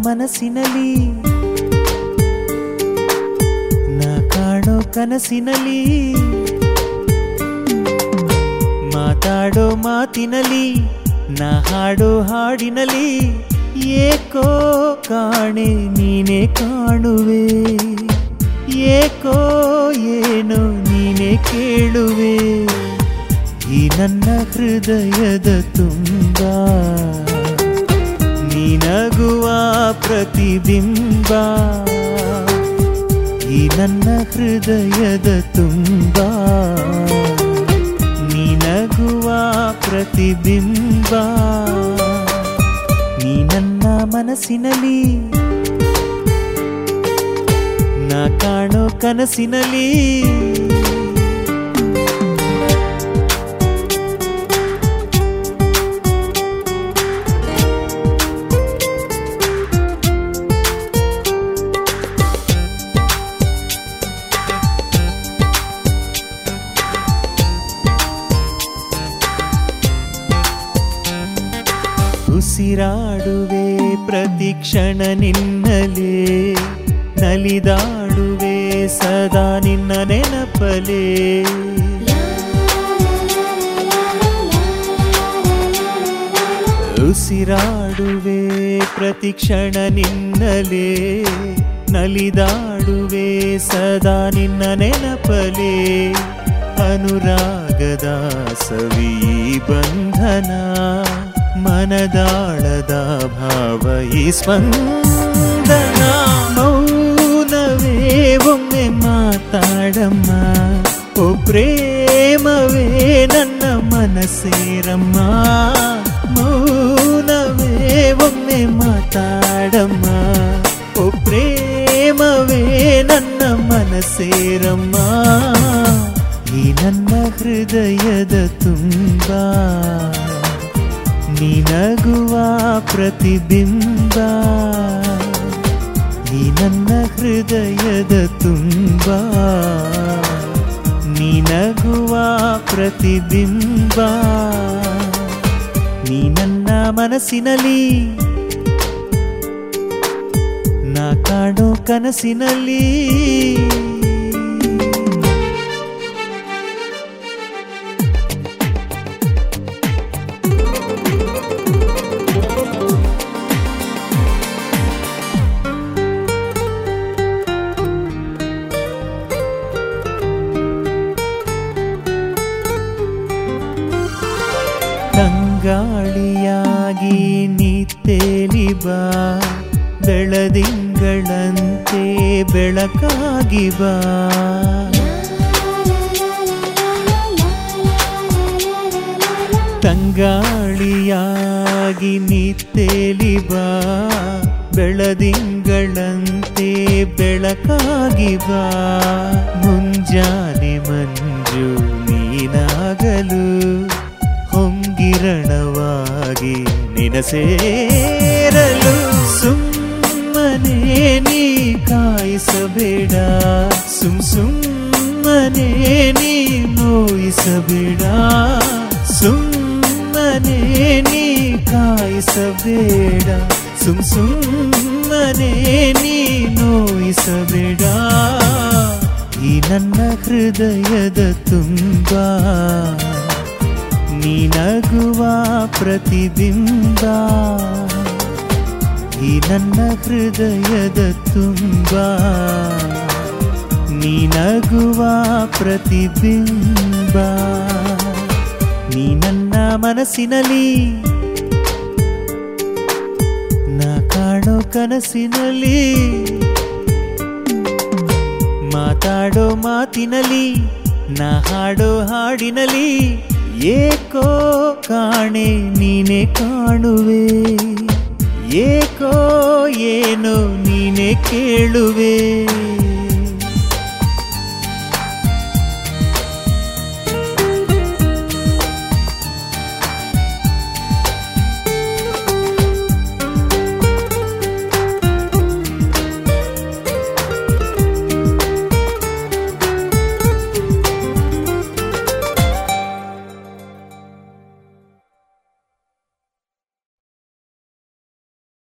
ಮನಸ್ಸಿನಲ್ಲಿ ನಾ ಕಾಣೋ ಕನಸಿನಲ್ಲಿ ಮಾತಾಡೋ ಮಾತಿನಲ್ಲಿ ನಾ ಹಾಡೋ ಹಾಡಿನಲ್ಲಿ ಏಕೋ ಕಾಣೆ ನೀನೇ ಕಾಣುವೆ ಏಕೋ ಏನೋ ನೀನೇ ಕೇಳುವೆ ಈ ನನ್ನ ಹೃದಯದ ತುಂಬ ನೀನಗುವ ಪ್ರತಿಬಿಂಬ ಈ ನನ್ನ ಹೃದಯದ ತುಂಬ ನೀನಗುವ ಪ್ರತಿಬಿಂಬ ನೀ ನನ್ನ ಮನಸ್ಸಿನಲ್ಲಿ ನಾ ಕಾಣೋ ಕನಸಿನಲ್ಲಿ ಉಸಿರಾಡುವೆ ಪ್ರತಿ ಕ್ಷಣ ನಿನ್ನಲೇ ನಲಿದಾಡುವೆ ಸದಾ ನಿನ್ನ ನೆನಪಲೇ ಉಸಿರಾಡುವೆ ಪ್ರತಿ ಕ್ಷಣ ನಿನ್ನಲೇ ನಲಿದಾಡುವೆ ಸದಾ ನಿನ್ನ ನೆನಪಲೇ ಅನುರಾಗದ ಸವಿ ಬಂಧನ ಮನದಾಳದ ಭಾವ ಈ ಸ್ಪಂದನ ಮೌನವೇ ಒಮ್ಮೆ ಮಾತಾಡಮ್ಮ ಓ ಪ್ರೇಮವೇ ನನ್ನ ಮನಸ್ಸೇರಮ್ಮ ಮೌನವೇ ಒಮ್ಮೆ ಮಾತಾಡಮ್ಮ ಓ ಪ್ರೇಮವೇ ನನ್ನ ಮನಸ್ಸೇರಮ್ಮ ಈ ನನ್ನ ಹೃದಯದ ತುಂಬ ನಿನಗುವ ಪ್ರತಿಬಿಂಬ ಈ ನನ್ನ ಹೃದಯದ ತುಂಬ ನಿನಗುವ ಪ್ರತಿಬಿಂಬ ನೀ ನನ್ನ ಮನಸ್ಸಿನಲ್ಲಿ ನಾ ಕಾಣೋ ಕನಸಿನಲ್ಲಿ ತಂಗಾಳಿಯಾಗಿ ನಿತ್ತೇಲಿ ಬಾ ಬೆಳದಿಂಗಳಂತೆ ಬೆಳಕಾಗಿ ಬಾ ತಂಗಾಳಿಯಾಗಿ ನಿತ್ತೇಲಿ ಬಾ ಬೆಳದಿಂಗಳಂತೆ ಬೆಳಕಾಗಿ ಬಾ ಮುಂಜಾನೆ ಮಂಜು ನೀನಾಗಲು ಹೊಂಗಿರಣವಾಗಿ ನಿನಸೇರಲು ಸುಮ್ಮನೆ ನೀ ಕಾಯಿಸಬೇಡ ಸುಮ್ ಸುಮ್ಮನೆ ನೀ ನೋಯಿಸಬೇಡ ಸುಮ್ಮನೆ ನೀ ಕಾಯಿಸಬೇಡ ಸುಮ್ ಸುಮ್ಮನೆ ನೀ ನೋಯಿಸಬೇಡ ಈ ನನ್ನ ಹೃದಯದ ತುಂಬ ನೀನಗುವ ಪ್ರತಿಬಿಂಬ ಈ ನನ್ನ ಹೃದಯದ ತುಂಬ ನೀನಗುವ ಪ್ರತಿಬಿಂಬ ನೀ ನನ್ನ ಮನಸ್ಸಿನಲ್ಲಿ ನಾ ಕಾಣೋ ಕನಸಿನಲ್ಲಿ ಮಾತಾಡೋ ಮಾತಿನಲ್ಲಿ ನಾ ಹಾಡೋ ಹಾಡಿನಲ್ಲಿ ಏಕೋ ಕಾಣೆ ನೀನೆ ಕಾಣುವೆ ಏಕೋ ಏನೋ ನೀನೆ ಕೇಳುವೆ